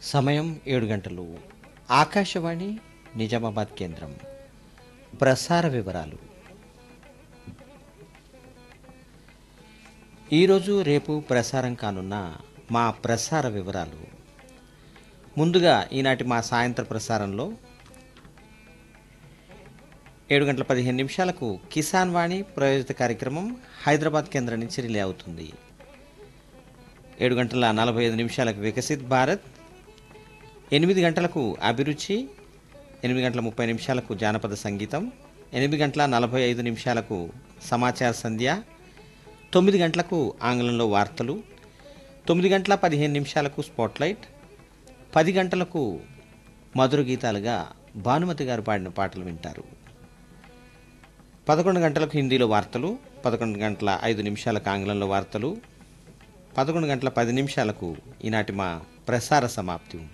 సమయం ఏడు గంటలు ఆకాశవాణి నిజామాబాద్ కేంద్రం ప్రసార వివరాలు ఈరోజు రేపు ప్రసారం కానున్న మా ప్రసార వివరాలు ముందుగా ఈనాటి మా సాయంత్ర ప్రసారంలో ఏడు గంటల పదిహేను నిమిషాలకు కిసాన్ వాణి ప్రయోజిత కార్యక్రమం హైదరాబాద్ కేంద్రం నుంచి రిలే అవుతుంది ఏడు గంటల నలభై ఐదు నిమిషాలకు వికసిత్ భారత్ ఎనిమిది గంటలకు అభిరుచి ఎనిమిది గంటల ముప్పై నిమిషాలకు జానపద సంగీతం ఎనిమిది గంటల నలభై ఐదు నిమిషాలకు సమాచార సంధ్య తొమ్మిది గంటలకు ఆంగ్లంలో వార్తలు తొమ్మిది గంటల పదిహేను నిమిషాలకు స్పాట్లైట్ పది గంటలకు మధుర గీతాలుగా భానుమతి గారు పాడిన పాటలు వింటారు పదకొండు గంటలకు హిందీలో వార్తలు పదకొండు గంటల ఐదు నిమిషాలకు ఆంగ్లంలో వార్తలు పదకొండు గంటల పది నిమిషాలకు ఈనాటి మా ప్రసార సమాప్తి